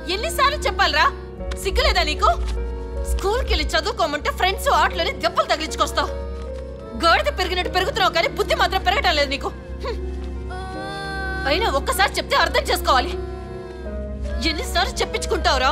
ఎన్నిసార్లు చెప్పాలరా సిగ్గులేదా నీకు స్కూల్కి వెళ్ళి చదువుకోమంటే ఫ్రెండ్స్ ఆటలని దెబ్బలు తగిలించుకొస్తావు గాడిద పెరిగినట్టు పెరుగుతున్నావు కానీ బుద్ధి మాత్రం పెరగటం లేదు నీకు హ్మ్. అయినా ఒక్కసారి చెప్తే అర్థం చేసుకోవాలి ఎన్నిసార్లు చెప్పించుకుంటావురా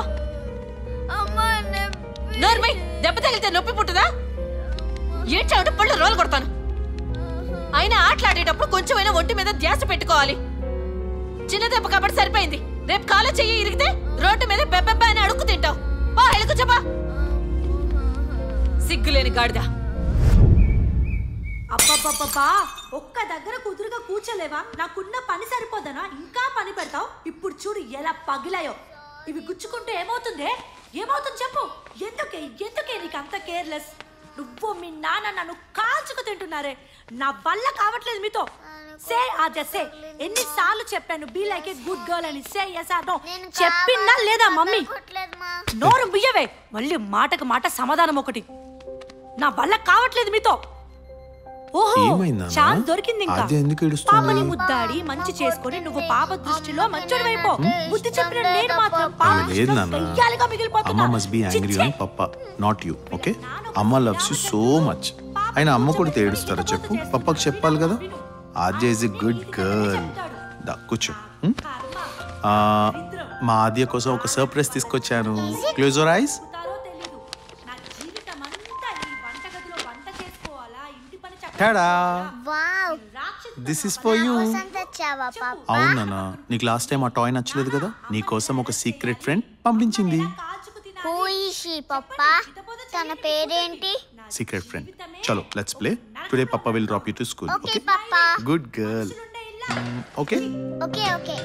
నోర్మై దెబ్బ తగిలితే నొప్పి పుట్టదా ఏంటంటే పళ్ళు రోలు కొడతాను అయినా ఆటలాడేటప్పుడు కొంచెమైనా ఒంటి మీద ధ్యాస పెట్టుకోవాలి చిన్న దెబ్బ కాబట్టి సరిపోయింది రేపు కాలు చెయ్యి ఇరిగితే రోడ్డు మీద బెబ్బెబ్బ అని అడుక్కు తింటావు బా ఎలుగు చెప్పా సిగ్గులేని గాడిద అబ్బబ్బబ్బబ్బా ఒక్క దగ్గర కుదురుగా కూర్చోలేవా నాకున్న పని సరిపోదనా ఇంకా పని పెడతావు ఇప్పుడు చూడు ఎలా పగిలాయో ఇవి గుచ్చుకుంటే ఏమవుతుందే ఏమవుతుంది చెప్పు ఎందుకే ఎందుకే నీకు అంత కేర్లెస్ నువ్వు మీ నాన్న నన్ను కాల్చుకు తింటున్నారే నా వల్ల కావట్లేదు మీతో సే ఆద్య సే ఎన్నిసార్లు చెప్పాను be like a good girl అని సే ఎస్ ఆర్ నో చెప్పినా లేదా మమ్మీ నోరు బియ్యవే మళ్ళీ మాటకు మాట సమాధానం ఒకటి నా వల్ల కావట్లేదు మీతో ఓహో ఏమైంది నాన్న? ఛాన్స్ దొరికింది ఇంకా ఆద్య ఎందుకు ఏడుస్తుంది? పాపని ముద్దాడి మంచి చేసుకొని నువ్వు పాప దృష్టిలో మంచోడు వైపో బుద్ధి చెప్పిన నేను మాత్రం పాప లేదు దృష్టిలో నాన్న దెయ్యాలుగా అమ్మ మిగిలిపోతున్నా మస్ట్ బి యాంగ్రీ చిచ్చే. ఆన్ పప్ప నాట్ యూ ఓకే అమ్మ లవ్స్ యూ సో మచ్ ఆయన అమ్మ కూడా ఏడుస్తారా చెప్పు పప్పకి చెప్పాలి కదా Aadya is a good girl దా కూర్చో హ్మ్? ఆ, మా ఆద్య కోసం ఒక సర్ప్రైజ్ తీసుకొచ్చాను క్లోజ్ యువర్ ఐస్ చెప్తారో తెలీదు. నా జీవితం అంతా ఈ వంటగదిలో వంట చేసుకోవాలా, ఇంటి పని చక్కగా టాడా వావ్ రాక్షసి దిస్ ఇస్ ఫర్ యూ కోసం తెచ్చావా పాప అవును నాన్న నీకు లాస్ట్ టైం ఆ టాయ్ నచ్చలేదు కదా నీ కోసం ఒక సీక్రెట్ ఫ్రెండ్ పంపించింది కాల్చుకు తినాలి. హూ ఈస్ షీ పప్ప తన పేరేంటి సీక్రెట్ ఫ్రెండ్ చలో లెట్స్ ప్లే టుడే పప్ప will drop you to school okay okay పప్ప good girl okay okay okay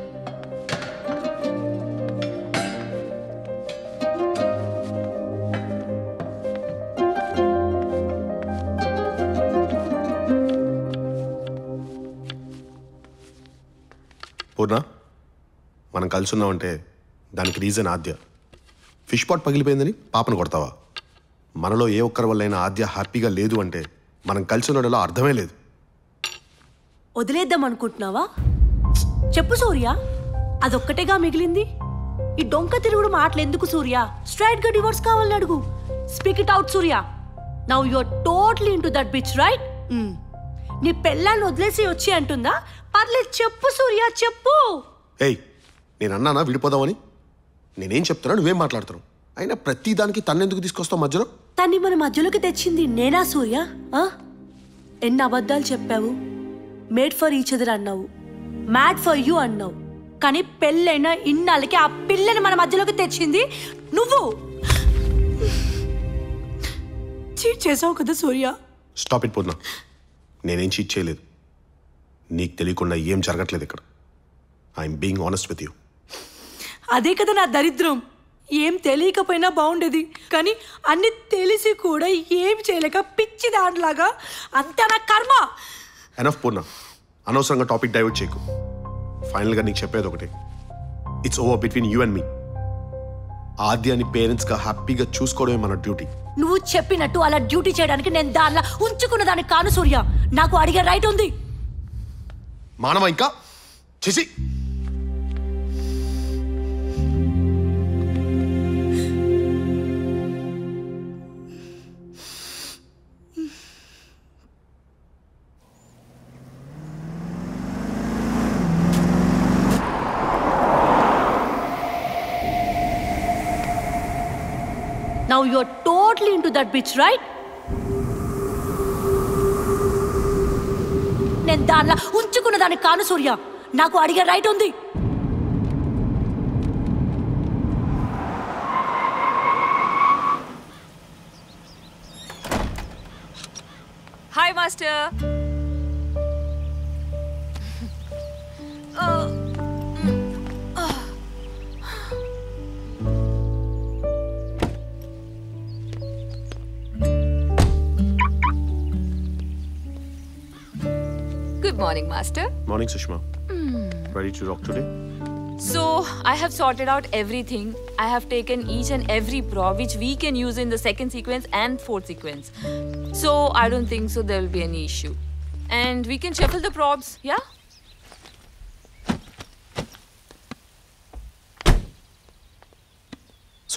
Purna మనం కలిసి ఉన్నామంటే దానికి రీజన్ ఆద్య ఫిష్ పాట్ పగిలిపోయిందని పాపను కొడతావా మనలో ఏ ఒక్కరి వల్లైనా ఆద్య హ్యాపీగా లేదు అంటే మనం కలిసి ఉండడంలో అర్థమే లేదు వదిలేద్దాం అనుకుంటున్నావా చెప్పు సూర్య అదొక్కటేగా మిగిలింది ఈ డొంక తిరుగుడు మాటలు ఎందుకు సూర్య స్ట్రైట్ గా డివోర్స్ కావాలని అడుగు speak it out Surya now your totally into that bitch right నీ పెళ్ళాన్ని వదిలేసి వచ్చి అంటుందా పర్లేదు చెప్పు సూర్య చెప్పు ఏయ్ నేను అన్నానా విడిపోదామని నేనేం చెప్తున్నా నువ్వేం మాట్లాడుతున్నావు అయినా ప్రతి దానికి తన్నెందుకు తీసుకొస్తావు మధ్యలో తన్ని మన మధ్యలోకి తెచ్చింది నేనా సూర్య ఆ? ఎన్ని అబద్ధాలు చెప్పావు మేడ్ ఫర్ ఈచ్ అదర్ అన్నావు మ్యాడ్ ఫర్ యూ అన్నావు కానీ పెళ్ళైన ఇన్నాళ్ళకి ఆ పిల్లని మన మధ్యలోకి తెచ్చింది నువ్వు చీట్ చేసావు కదా సూర్య స్టాప్ ఇట్ పూర్ణ నేనేం చీట్ చేయలేదు నీకు తెలియకుండా ఏం జరగట్లేదు ఇక్కడ I'm being honest with you అదే కదా నా దరిద్రం ఏం తెలియకపోయినా బాగుండేది కానీ అన్ని తెలిసి కూడా ఏం చేయలేక పిచ్చి దానిలాగా అంతా నా కర్మ ఎనఫ్ పూర్ణ అనవసరంగా టాపిక్ డైవర్ట్ చేయకు ఫైనల్గా నీకు చెప్పేది ఒకటి it's over between you and me ఆద్యాన్ని పేరెంట్స్గా హ్యాపీగా చూసుకోవడమే మన డ్యూటీ నువ్వు చెప్పినట్టు అలా డ్యూటీ చేయడానికి నేను దానిలా ఉంచుకున్న దాన్ని కాను సూర్య నాకు అడిగే రైట్ ఉంది మానవ ఇంకా చేసి now your totally into that bitch right నేను దానిలా ఉంచుకున్న దాన్ని కాను సూర్య నాకు అడిగే రైట్ ఉంది hi master Good morning, Master. Morning Sushma ready to rock today So, I have sorted out everything. I have taken each and every prop which we can use in the second sequence and fourth sequence. So, I don't think so there will be any issue. And we can shuffle the props, yeah?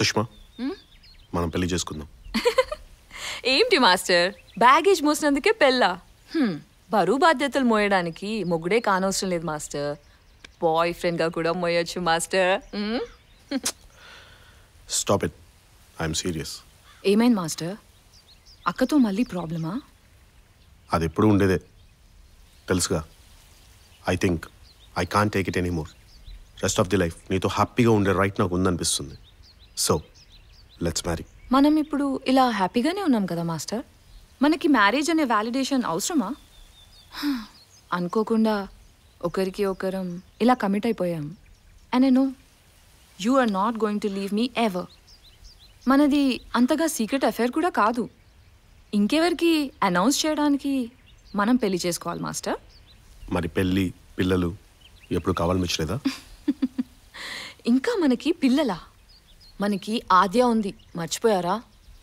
Sushma మనం పెళ్లి చేసుకుందాం ఏంటి master baggage మోసినందుకే పెళ్ళా హ్మ్, బరువు బాధ్యతలు మోయడానికి మొగుడే కానవసరం లేదు మాస్టర్ బాయ్ ఫ్రెండ్గా కూడా మోయొచ్చు master hmm? Stop it I'm serious ఏమైంది మాస్టర్ అక్కతో మళ్ళీ ప్రాబ్లమా అది ఎప్పుడు ఉండేదే తెలుసుగా I think I can take it anymore rest of the life నీతో హ్యాపీగా ఉండే రైట్ నాకు ఉందనిపిస్తుంది సో లెట్స్ మ్యారీ మనం ఇప్పుడు ఇలా హ్యాపీగానే ఉన్నాం కదా మాస్టర్ మనకి మ్యారేజ్ అనే వ్యాలిడేషన్ అవసరమా హ, అనుకోకుండా ఒకరికి ఒకరం ఇలా కమిట్ అయిపోయాం and no you are not going to leave me ever మనది అంతగా సీక్రెట్ అఫేర్ కూడా కాదు ఇంకెవరికి అనౌన్స్ చేయడానికి మనం పెళ్లి చేసుకోవాలి మాస్టర్ మరి పెళ్ళి పిల్లలు ఎప్పుడు కావాలనిపించలేదా ఇంకా మనకి పిల్లలా మనకి ఆద్య ఉంది మర్చిపోయారా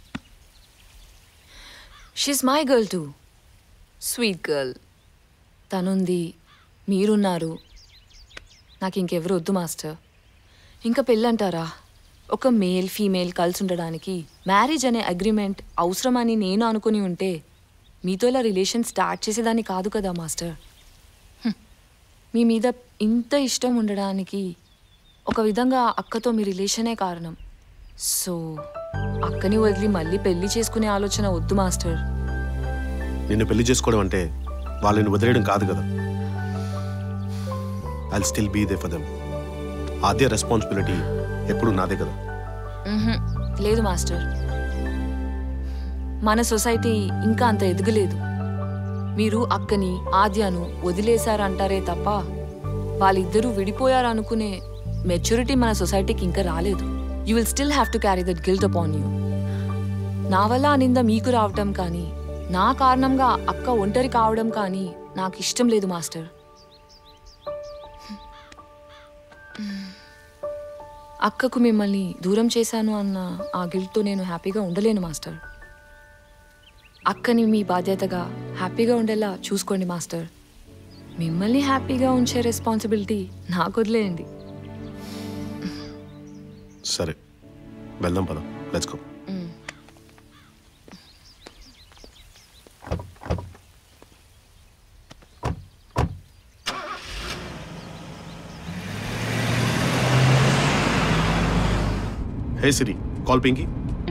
she's my girl too sweet girl తనుంది మీరున్నారు నాకు ఇంకెవరు వద్దు మాస్టర్ ఇంకా పెళ్ళంటారా ఒక మేల్ ఫీమేల్ కలిసి ఉండడానికి మ్యారేజ్ అనే అగ్రిమెంట్ అవసరమని నేను అనుకుని ఉంటే మీతో ఇలా రిలేషన్ స్టార్ట్ చేసేదాన్ని కాదు కదా మాస్టర్ హ్మ్. మీ మీద ఇంత ఇష్టం ఉండడానికి ఒక విధంగా అక్కతో మీ రిలేషనే కారణం సో అక్కని వదిలి మళ్ళీ పెళ్లి చేసుకునే ఆలోచన వద్దు మాస్టర్ నిన్ను పెళ్లి చేసుకోవడం అంటే వాళ్ళని వదిలేయడం కాదు కదా I still be there for them Aadya responsibility ఎప్పుడు నాదే కదా మ్హూ. లేదు మాస్టర్ మన సొసైటీ ఇంకా అంత ఎదగలేదు మీరు అక్కని ఆద్యను వదిలేశారంటారే తప్ప వాళ్ళిద్దరూ విడిపోయారనుకునే మెచ్యూరిటీ మన సొసైటీకి ఇంకా రాలేదు you will still have to carry that guilt upon you నా వల్ల ఆ నింద మీకు రావటం కానీ నా కారణంగా అక్క ఒంటరి కావడం కానీ నాకు ఇష్టం లేదు మాస్టర్ అక్కకు మిమ్మల్ని దూరం చేశాను అన్న ఆ గిల్ట్తో నేను హ్యాపీగా ఉండలేను మాస్టర్ అక్కని మీ బాధ్యతగా హ్యాపీగా ఉండేలా చూసుకోండి మాస్టర్ మిమ్మల్ని హ్యాపీగా ఉంచే రెస్పాన్సిబిలిటీ నాకు వదిలేయండి సరే వెళ్దాం పద let's go hey Siri call Pinky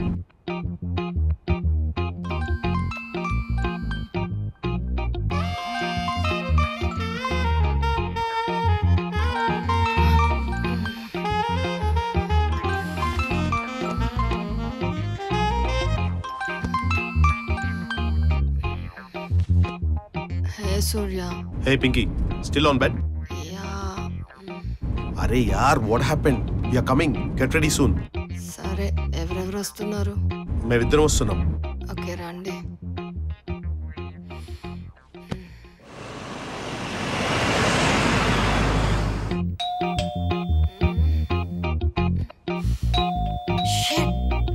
hey Surya hey Pinky still on bed ya అరే యార్ what happened ya coming get ready soon సరే ఎవరెవరు వస్తున్నారు మేమిద్దరం వస్తున్నాం ఓకే రండి Shit.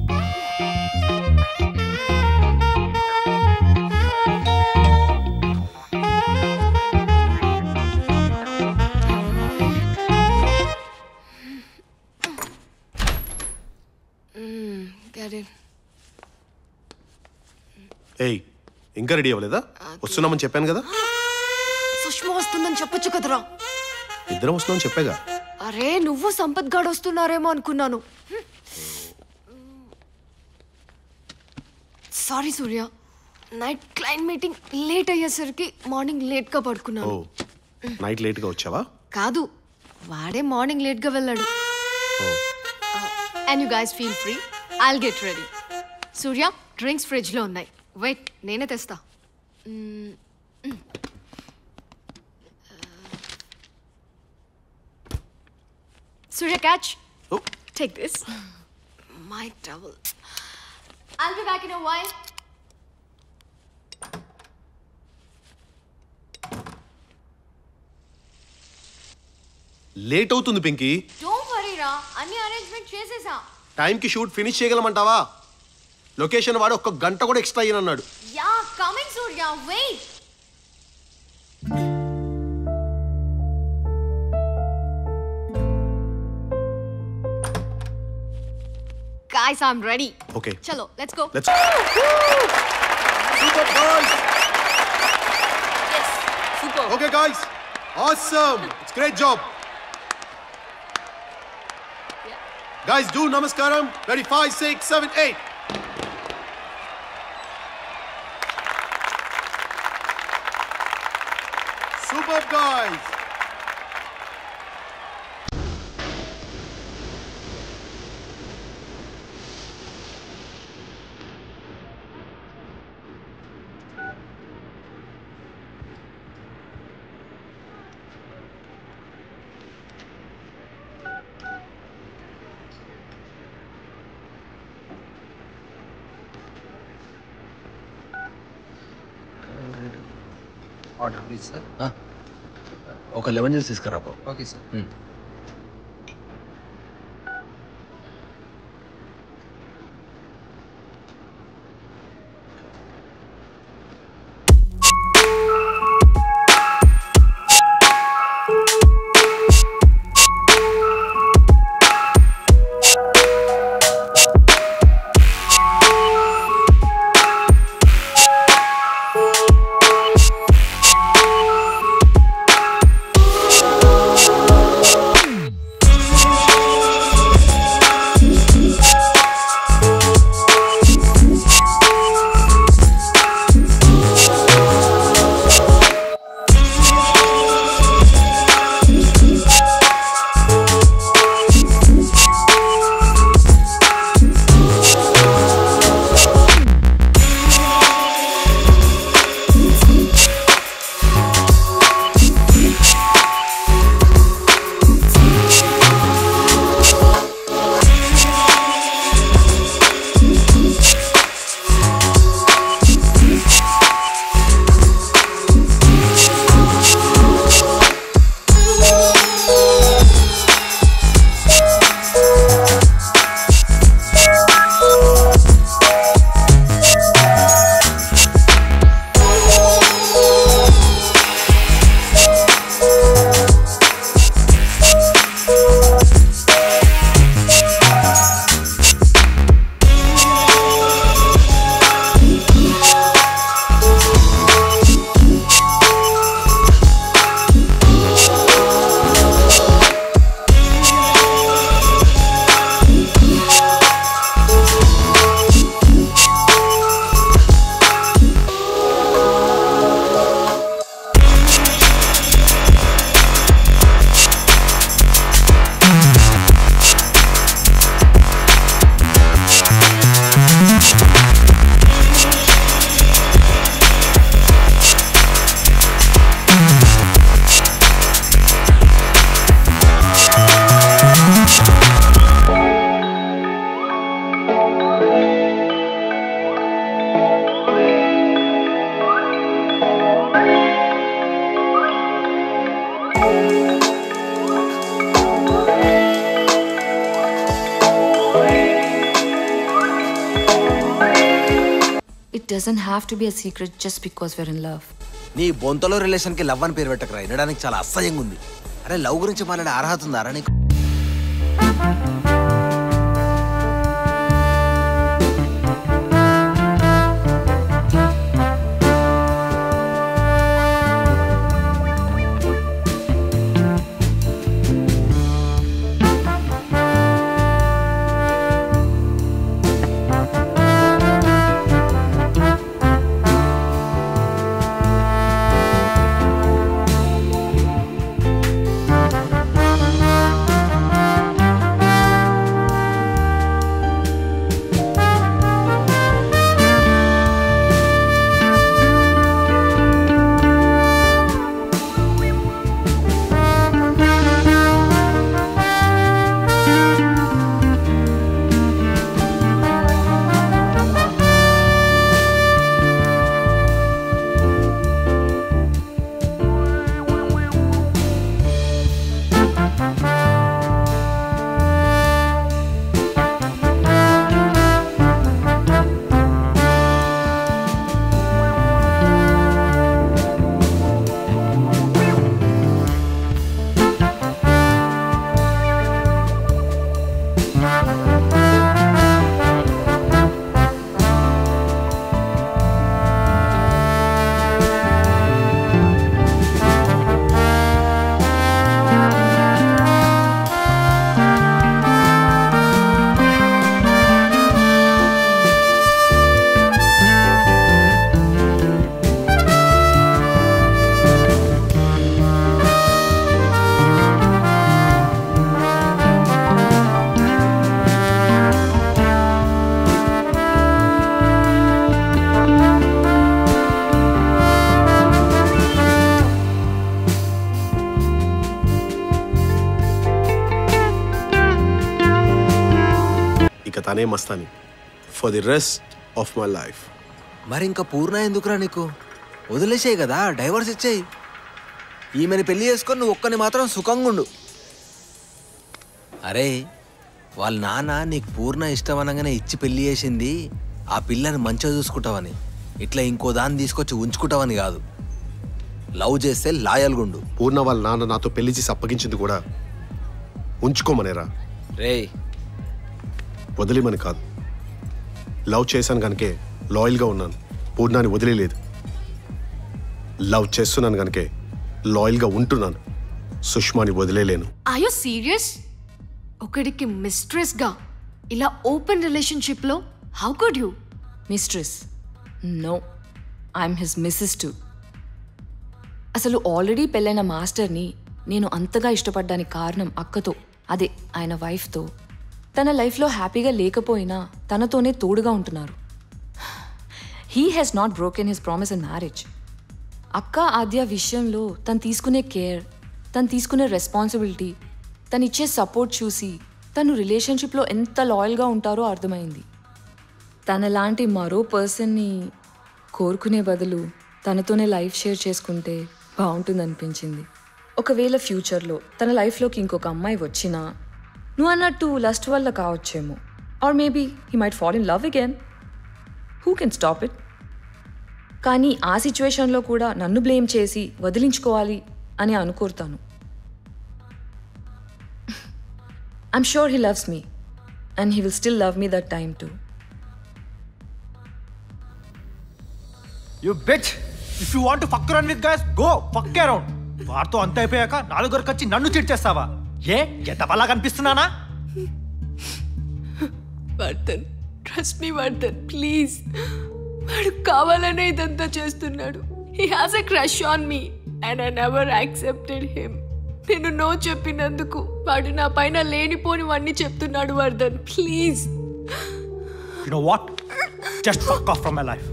Mm, get in. ఏయ్ ఇంకా రెడీ అవ్వలేదా వస్తున్నామని చెప్పాను కదా సుష్మా వస్తుందని చెప్పొచ్చు కదరా ఇద్దరం వస్తున్నామని చెప్పాగా అరే నువ్వు సంపత్ గాడు వస్తున్నారేమో అనుకున్నాను sorry Surya night client meeting late అయ్యేసరికి మార్నింగ్ లేట్గా ఓ పడుకున్నాను నైట్ లేట్గా వచ్చావా కాదు వాడే మార్నింగ్ లేట్గా వెళ్ళాడు oh and you guys feel free I'll get ready Surya drinks ఫ్రిడ్జ్లో ఉన్నాయి వెయిట్ నేనే తెస్తా మ్మ్, మ్మ్. Surya catch oh Take this. My towel. I'll be back in a while. Late అవుతుంది పింకీ Don't worry, Ra. అన్ని అరేంజ్మెంట్ చేసేసా టైంకి షూట్ ఫినిష్ చేయగలమంటావా లొకేషన్ వాడు ఒక్క గంట కూడా ఎక్స్ట్రా అయ్యనన్నాడు ya coming Surya wait guys, I'm ready. Okay. Chalo, let's go. Let's Super guys. Yes, super. Okay guys. Awesome. It's great job. Guys, do namaskaram. Ready? Five, six, seven, eight. Super guys. Order please sir ఒక lemon juice తీసుకురా okay sir It doesn't have to be a secret just because we're in love. నీ బొంతలో రిలేషన్కి love అని పేరు పెట్టకరా వినడానికి చాలా అసహ్యంగా ఉంది అరే లవ్ గురించి మాట్లాడే అర్హత ఉందారా నీకు Thank తనే Mastani for the rest of my life మరి ఇంకా పూర్ణ ఎందుకురా నీకు వదిలేసేయి కదా డైవర్స్ ఇచ్చేయి ఈమెని పెళ్లి చేసుకొని నువ్వు ఒక్కని మాత్రం సుఖంగా ఉండు అరే వాళ్ళ నాన్న నీకు పూర్ణ ఇష్టం అనగానే ఇచ్చి పెళ్లి చేసింది ఆ పిల్లని మంచిగా చూసుకుంటావని ఇట్లా ఇంకో దాన్ని తీసుకొచ్చి ఉంచుకుంటావని కాదు లవ్ చేస్తే లాయల్గా ఉండు పూర్ణ వాళ్ళ నాన్న నాతో పెళ్లి చేసి అప్పగించింది కూడా ఉంచుకోమనేరా రేయ్ వదిలేమని కాదు లవ్ చేశాను కనుకే లాయల్గా ఉన్నాను పూర్ణాన్ని వదిలేదు లవ్ చేస్తున్నాను కనుకే లాయల్గా ఉంటున్నాను సుష్మాని వదిలేలేను ఆర్ యు సీరియస్ ఒకడికి మిస్ట్రెస్గా ఇలా ఓపెన్ రిలేషన్షిప్లో how could you mistress no I'm his missus too అసలు ఆల్రెడీ పెళ్ళైన మాస్టర్ని నేను అంతగా ఇష్టపడ్డానికి కారణం అక్కతో అదే ఆయన వైఫ్తో తన లైఫ్లో హ్యాపీగా లేకపోయినా తనతోనే తోడుగా ఉంటున్నారు he has not broken his promise in marriage అక్క ఆద్య విషయంలో తను తీసుకునే కేర్ తను తీసుకునే రెస్పాన్సిబిలిటీ తను ఇచ్చే సపోర్ట్ చూసి తను రిలేషన్షిప్లో ఎంత లాయల్గా ఉంటారో అర్థమైంది తనలాంటి మరో పర్సన్ని కోరుకునే బదులు తనతోనే లైఫ్ షేర్ చేసుకుంటే బాగుంటుంది అనిపించింది ఒకవేళ ఫ్యూచర్లో తన లైఫ్లోకి ఇంకొక అమ్మాయి వచ్చినా నువ్వు అన్నట్టు లస్ట్ వల్ల కావచ్చేమో or maybe he might fall in love again who can stop it కానీ ఆ సిచ్యువేషన్లో కూడా నన్ను బ్లేమ్ చేసి వదిలించుకోవాలి అని అనుకోరుతాను I'm sure he loves me and he will still love me that time to you bitch if you want to fuck around with guys go fuck around వారితో అంత అయిపోయాక నాలుగురికి వచ్చి నన్ను చీట్ చేస్తావా ఏ ఎంత బలా కనిపిస్తున్నానా Vardhan trust me Vardhan please వాడు కావాలనే ఇదంతా చేస్తున్నాడు he has a crush on me and I never accepted him నేను నో చెప్పినందుకు వాడు నా పైన లేనిపోనివన్నీ చెప్తున్నాడు Vardhan please you know what just fuck off from my life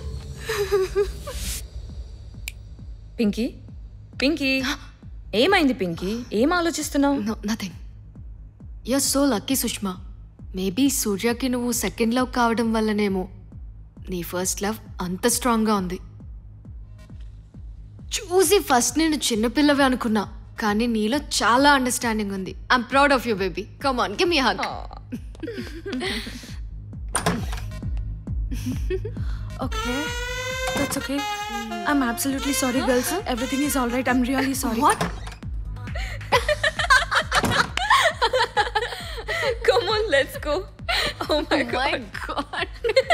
Pinky Pinky ఏమైంది పింకీ ఏం ఆలోచిస్తున్నావు no nothing you so lucky Sushma maybe సూర్యకి నువ్వు సెకండ్ లవ్ కావడం వల్లనేమో నీ ఫస్ట్ లవ్ అంత స్ట్రాంగ్గా ఉంది చూసి ఫస్ట్ నేను చిన్నపిల్లవే అనుకున్నా కానీ నీలో చాలా అండర్స్టాండింగ్ ఉంది I'm proud of you baby come on give me hug Okay, that's okay. I'm absolutely sorry, girls. Everything is all right. I'm really sorry. What? Come on, let's go. Oh my god. god.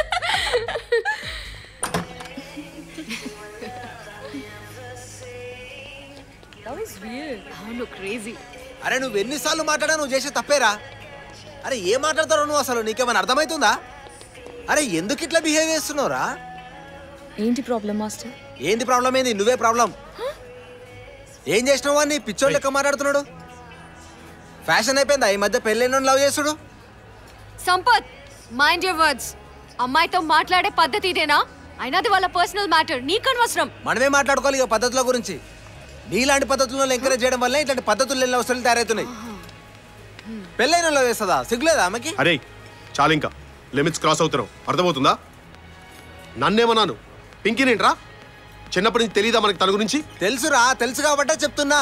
That was weird. అవును crazy అరే నువ్వు ఎన్నిసార్లు మాట్లాడా నువ్వు చేసే తప్పేరా అరే ఏం మాట్లాడతావు నువ్వు అసలు నీకేమైనా అర్థమవుతుందా అరే ఎందుకు ఇట్లా బిహేవ్ చేస్తున్నావురా ఏంటి ప్రాబ్లం మాస్టర్ ఏంది ప్రాబ్లం ఏంది నువ్వే ప్రాబ్లం ఏం చేసినావు అని పిచ్చోళ్ళు లెక్క మాట్లాడుతున్నాడు ఫ్యాషన్ అయిపోయిందా ఈ మధ్య పెళ్ళైన లవ్ చేస్తుడు సంపత్ మైండ్ యువర్ వర్డ్స్ అమ్మాయితో మాట్లాడే పద్ధతి ఇదేనా అయినది వాళ్ళ పర్సనల్ మ్యాటర్ నీకనవసరం మనమే మాట్లాడుకోవాలి ఇక పద్ధతుల గురించి నీలాంటి పద్ధతులను ఎంకరేజ్ చేయడం వల్ల ఇట్లాంటి పద్ధతులు వెళ్ళిన అవసరాలు తయారవుతున్నాయి పెళ్ళైన లవ్ చేస్తుందా సిగ్గులేదా ఆమెకి అరే చాలు ఇంకా లిమిట్స్ క్రాస్ అవుతున్నావు అర్థమవుతుందా నన్నేమన్నాను పింకీనేంట్రా చిన్నప్పటి నుంచి తెలియదా మనకి తన గురించి తెలుసురా తెలుసు కాబట్టే చెప్తున్నా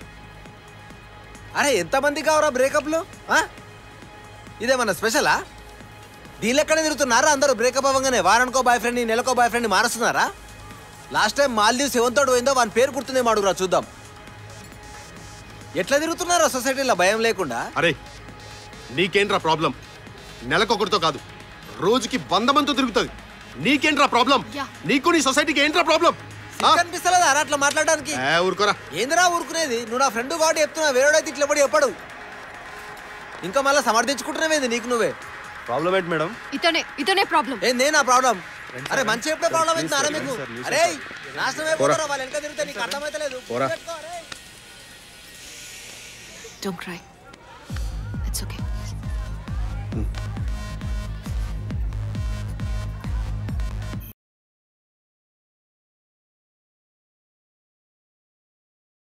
అరే ఎంతమంది కావరా బ్రేకప్లు ఆ? ఇదేమన్నా స్పెషలా దీని లెక్కనే తిరుగుతున్నారా అందరూ బ్రేకప్ అవ్వగానే వారానికో బాయ్ ఫ్రెండ్ నెలకో బాయ్ ఫ్రెండ్ మారుస్తున్నారా లాస్ట్ టైం మాల్దీవ్స్ ఎవరితోడు పోయిందో వాని పేరు గుర్తుందే మాడుగురా చూద్దాం ఎట్లా తిరుగుతున్నారా సొసైటీలో భయం లేకుండా అరే నీకేంట్రా ప్రాబ్లం నెలకొకరితో కాదు రోజుకి వంద మందితో తిరుగుతుంది నీకేంట్రా ప్రాబ్లం నీకు నీ సొసైటీకి ఏంట్రా ప్రాబ్లం కనిపిస్తలేదా రా అట్లా మాట్లాడడానికి ఊరుకోరా ఏందిరా ఊరుకునేది నువ్వు నా ఫ్రెండ్ కాబట్టి చెప్తున్నా వేరేడైతే ఇట్లా పడి చెప్పడు ఇంకా మళ్ళీ సమర్థించుకుంటున్నావేంది నీకు నువ్వే ప్రాబ్లం ఏంటి మేడం ఇతనే ఇతనే ప్రాబ్లం ఏ నేనా ప్రాబ్లం అరే మంచి ఎప్పుడే ప్రాబ్లం ఏంటి నారా మీకు అరే నాశనం అయిపోతారా వాళ్ళు వెనక తిరిగితే నీకు అర్థమైతలేదు పోరా. పెట్టుకో, అరే. Don't cry it's okay